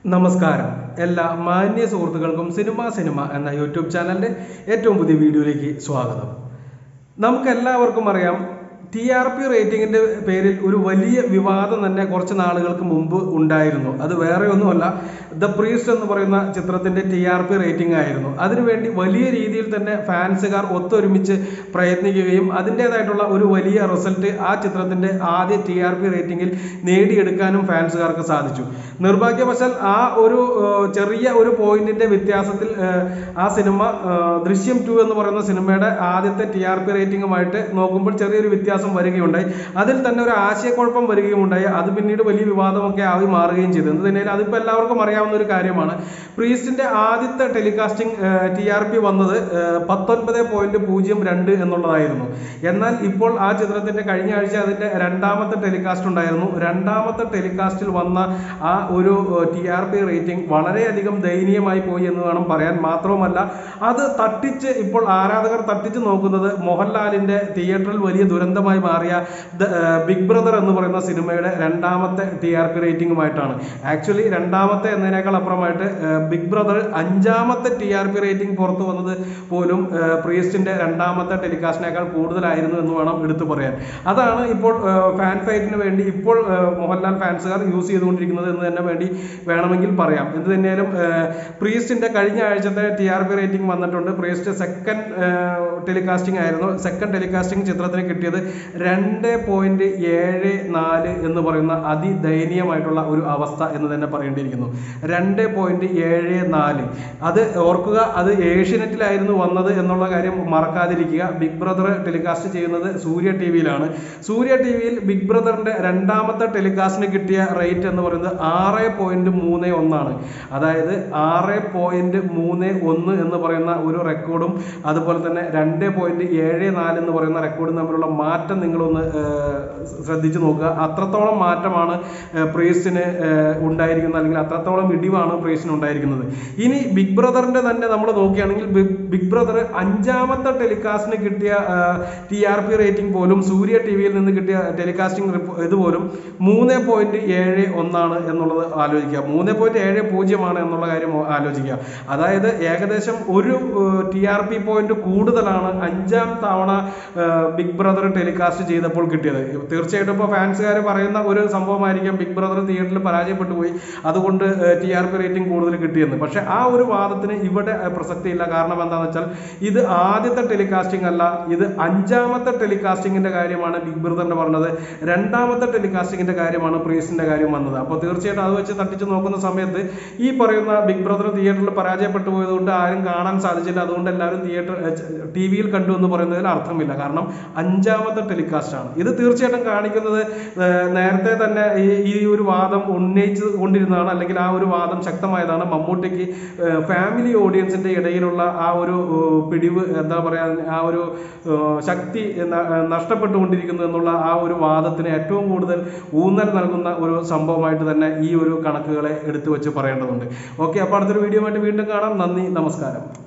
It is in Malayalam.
നമസ്കാരം എല്ലാ മാന്യ സുഹൃത്തുക്കൾക്കും സിനിമ സിനിമ എന്ന യൂട്യൂബ് ചാനലിൻ്റെ ഏറ്റവും പുതിയ വീഡിയോയിലേക്ക് സ്വാഗതം നമുക്ക് എല്ലാവർക്കും അറിയാം ടി ആർ പി റേറ്റിംഗിന്റെ പേരിൽ ഒരു വലിയ വിവാദം തന്നെ കുറച്ച് നാളുകൾക്ക് മുമ്പ് ഉണ്ടായിരുന്നു അത് വേറെ ഒന്നുമല്ല ദ പ്രീസ്റ്റ് എന്ന് പറയുന്ന ചിത്രത്തിന്റെ ടി ആർ പി റേറ്റിംഗ് ആയിരുന്നു അതിനുവേണ്ടി വലിയ രീതിയിൽ തന്നെ ഫാൻസുകാർ ഒത്തൊരുമിച്ച് പ്രയത്നിക്കുകയും അതിൻ്റെതായിട്ടുള്ള ഒരു വലിയ റിസൾട്ട് ആ ചിത്രത്തിന്റെ ആദ്യ ടി ആർ പി റേറ്റിംഗിൽ നേടിയെടുക്കാനും ഫാൻസുകാർക്ക് സാധിച്ചു നിർഭാഗ്യവശാൽ ആ ഒരു ഏഹ്, ചെറിയ ഒരു പോയിന്റിന്റെ വ്യത്യാസത്തിൽ ഏഹ്, ആ സിനിമ ഏഹ്, ദൃശ്യം ടു എന്ന് പറയുന്ന സിനിമയുടെ ആദ്യത്തെ ടി ആർ പി റേറ്റിംഗുമായിട്ട് നോക്കുമ്പോൾ ചെറിയൊരു വ്യത്യാസം വരികയുണ്ടായി അതിൽ തന്നെ ഒരു ആശയക്കുഴപ്പം വരികയും ഉണ്ടായി അത് പിന്നീട് വലിയ വിവാദമൊക്കെ ആയി മാറുകയും ചെയ്തു എന്ത് തന്നെയാലും അതിപ്പോൾ എല്ലാവർക്കും അറിയാവുന്ന ഒരു കാര്യമാണ് പ്രീസ്റ്റിന്റെ ആദ്യത്തെ ടെലികാസ്റ്റിംഗ് ടി ആർ പി വന്നത് പത്തൊൻപത് പോയിന്റ് പൂജ്യം രണ്ട് എന്നുള്ളതായിരുന്നു എന്നാൽ ഇപ്പോൾ ആ ചിത്രത്തിന്റെ കഴിഞ്ഞ ആഴ്ച അതിന്റെ രണ്ടാമത്തെ ടെലികാസ്റ്റ് ഉണ്ടായിരുന്നു രണ്ടാമത്തെ ടെലികാസ്റ്റിൽ വന്ന ആ ഒരു ടി ആർ പി റേറ്റിംഗ് വളരെയധികം ദയനീയമായി പോയി എന്ന് വേണം പറയാൻ മാത്രവുമല്ല അത് തട്ടിച്ച് ഇപ്പോൾ ആരാധകർ തട്ടിച്ച് നോക്കുന്നത് മോഹൻലാലിന്റെ തിയേറ്ററിൽ വലിയ ദുരന്തമായി മാറിയ ദ- ഏർ ബിഗ് ബ്രദർ എന്ന് പറയുന്ന സിനിമയുടെ രണ്ടാമത്തെ ടി ആർ പി റേറ്റിംഗുമായിട്ടാണ് ആക്ച്വലി രണ്ടാമത്തെ എന്നതിനേക്കാൾ അപ്പുറമായിട്ട് ഏർ ബിഗ് ബ്രദർ അഞ്ചാമത്തെ ടി ആർ പി റേറ്റിംഗ് പുറത്തു വന്നത് പോലും ഏർ പ്രിയസ്റ്റിന്റെ രണ്ടാമത്തെ ടെലികാസ്റ്റിനേക്കാൾ കൂടുതലായിരുന്നു എന്ന് വേണം എടുത്തു പറയാൻ അതാണ് ഇപ്പോൾ ഫാൻ ഫൈറ്റിന് വേണ്ടി ഇപ്പോൾ ഏർ മോഹൻലാൽ ഫാൻസുകാർ യൂസ് ചെയ്തുകൊണ്ടിരിക്കുന്നത് എന്ന് തന്നെ വേണ്ടി വേണമെങ്കിൽ പറയാം എന്ത് തന്നെയാലും പ്രീസ്റ്റിന്റെ കഴിഞ്ഞ ആഴ്ചത്തെ ടി ആർ പി റേറ്റിംഗ് വന്നിട്ടുണ്ട് പ്രീസ്റ്റ് സെക്കൻഡ് ടെലികാസ്റ്റിംഗ് ആയിരുന്നു സെക്കൻഡ് ടെലികാസ്റ്റിംഗ് ചിത്രത്തിന് കിട്ടിയത് രണ്ട് പോയിന്റ് ഏഴ് നാല് എന്ന് പറയുന്ന അതിദയനീയമായിട്ടുള്ള ഒരു അവസ്ഥ എന്ന് തന്നെ പറയേണ്ടിയിരിക്കുന്നു രണ്ട് പോയിന്റ് ഏഴ് നാല് അത് ഓർക്കുക അത് ഏഷ്യനെറ്റിലായിരുന്നു വന്നത് എന്നുള്ള കാര്യം മറക്കാതിരിക്കുക ബിഗ് ബ്രദർ ടെലികാസ്റ്റ് ചെയ്യുന്നത് സൂര്യ ടി വിയിലാണ് സൂര്യ ടി വിയിൽ ബിഗ് ബ്രദറിന്റെ രണ്ടാമത്തെ ടെലികാസ്റ്റിന് കിട്ടിയ റേറ്റ് എന്ന് പറയുന്നത് ആറ് പോയിന്റ് മൂന്ന് ഒന്നാണ് അതായത് ആറ് പോയിന്റ് മൂന്ന് ഒന്ന് എന്ന് പറയുന്ന ഒരു റെക്കോർഡും അതുപോലെ തന്നെ രണ്ട് പോയിന്റ് ഏഴ് നാല് എന്ന് പറയുന്ന റെക്കോർഡും തമ്മിലുള്ള മാറ്റം നിങ്ങളൊന്ന് ഏർ, ശ്രദ്ധിച്ചു നോക്കുക അത്രത്തോളം മാറ്റമാണ് പ്രീസിന് ഉണ്ടായിരിക്കുന്നത് അല്ലെങ്കിൽ അത്രത്തോളം ഇടിവാണ് പ്രീസിന് ഉണ്ടായിരിക്കുന്നത് ഇനി ബിഗ് ബ്രദറിന്റെ തന്നെ നമ്മൾ നോക്കുകയാണെങ്കിൽ ബിഗ്- ബിഗ് ബ്രദർ അഞ്ചാമത്തെ ടെലികാസ്റ്റിന് കിട്ടിയ ടി ആർ പി റേറ്റിംഗ് പോലും സൂര്യ ടി വിയിൽ നിന്ന് കിട്ടിയ ടെലികാസ്റ്റിംഗ് ഇതുപോലും മൂന്ന് പോയിന്റ് ഏഴ് ഒന്നാണ് എന്നുള്ളത് ആലോചിക്കുക മൂന്ന് പോയിന്റ് ഏഴ് പൂജ്യമാണ് എന്നുള്ള കാര്യം ആലോചിക്കുക അതായത് ഏകദേശം ഒരു ടി ആർ പി പോയിന്റ് കൂടുതലാണ് അഞ്ചാം തവണ ബിഗ് ബ്രദർ ടെലികാസ്റ്റ് ചെയ്തപ്പോൾ കിട്ടിയത് തീർച്ചയായിട്ടും ഇപ്പോൾ ഫാൻസുകാർ പറയുന്ന ഒരു സംഭവമായിരിക്കാം ബിഗ് ബ്രദർ തിയേറ്ററിൽ പരാജയപ്പെട്ടു പോയി അതുകൊണ്ട് ടി ആർ പി റേറ്റിംഗ് കൂടുതൽ കിട്ടിയെന്ന് പക്ഷെ ആ ഒരു വാദത്തിന് ഇവിടെ ഏർ, പ്രസക്തിയില്ല കാരണം എന്താണെന്ന് വെച്ചാൽ ഇത് ആദ്യത്തെ ടെലികാസ്റ്റിംഗ് അല്ല ഇത് അഞ്ചാമത്തെ ടെലികാസ്റ്റിംഗിന്റെ കാര്യമാണ് ബിഗ് ബ്രദറിന്റെ പറഞ്ഞത് രണ്ടാമത്തെ ടെലികാസ്റ്റിംഗിന്റെ കാര്യമാണ് പ്രീസിന്റെ കാര്യം വന്നത് അപ്പോൾ തീർച്ചയായിട്ടും അത് വെച്ച് തട്ടിച്ച് നോക്കുന്ന സമയത്ത് ഈ പറയുന്ന ബിഗ് ബ്രദർ തിയേറ്ററിൽ പരാജയപ്പെട്ടു പോയതുകൊണ്ട് ആരും കാണാൻ സാധിച്ചില്ല അതുകൊണ്ട് എല്ലാവരും തിയേറ്റർ ടി വിയിൽ കണ്ടു എന്ന് പറയുന്നതിൽ അർത്ഥമില്ല കാരണം അഞ്ചാമത്തെ ടെലികാസ്റ്റ് ആണ് ഇത് തീർച്ചയായിട്ടും കാണിക്കുന്നത് ഏർ, നേരത്തെ തന്നെ ഈ ഈ ഒരു വാദം ഉന്നയിച്ചു കൊണ്ടിരുന്നതാണ് അല്ലെങ്കിൽ ആ ഒരു വാദം ശക്തമായതാണ് മമ്മൂട്ടിക്ക് ഫാമിലി ഓഡിയൻസിന്റെ ഇടയിലുള്ള ആ ഒരു ഏർ, പിടിവ് എന്താ പറയാ ആ ഒരു ഏർ, ശക്തി ന- നഷ്ടപ്പെട്ടുകൊണ്ടിരിക്കുന്നു എന്നുള്ള ആ ഒരു വാദത്തിന് ഏറ്റവും കൂടുതൽ ഊന്നൽ നൽകുന്ന ഒരു സംഭവമായിട്ട് തന്നെ ഈ ഒരു കണക്കുകളെ എടുത്തു വെച്ച് പറയേണ്ടതുണ്ട് ഓക്കെ അപ്പോൾ അടുത്തൊരു വീഡിയോ ആയിട്ട് വീണ്ടും കാണാം നന്ദി നമസ്കാരം